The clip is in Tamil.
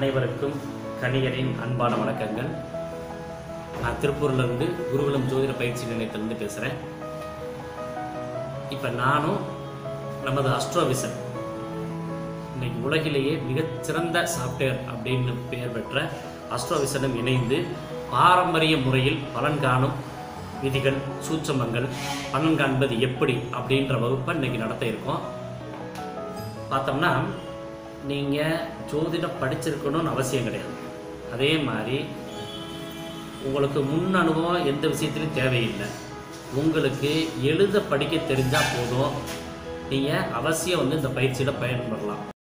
அனைவருக்கும் கணியரின் அன்பான வணக்கங்கள் நான் திருப்பூர்ல இருந்து குருகுலம் ஜோதிட பயிற்சி நிலையத்திலிருந்து பேசுகிறேன் இப்போ நானும் நமது அஸ்ட்ரோவிசன் இன்னைக்கு உலகிலேயே மிகச்சிறந்த சாஃப்ட்வேர் அப்படின்னு பெயர் பெற்ற அஸ்ட்ரோவிசனும் இணைந்து பாரம்பரிய முறையில் பலன் காணும் விதிகள் சூட்சமங்கள் பலன் காண்பது எப்படி அப்படின்ற வகுப்பை இன்னைக்கு நடத்த இருக்கோம் பார்த்தோம்னா நீங்கள் ஜோதிடம் படிச்சிருக்கணும்னு அவசியம் கிடையாது அதே மாதிரி உங்களுக்கு முன் அனுபவம் எந்த விஷயத்துலையும் தேவையில்லை உங்களுக்கு எழுத படிக்க தெரிஞ்சால் போதும் நீங்கள் அவசியம் வந்து இந்த பயிற்சியில் பயன்படலாம்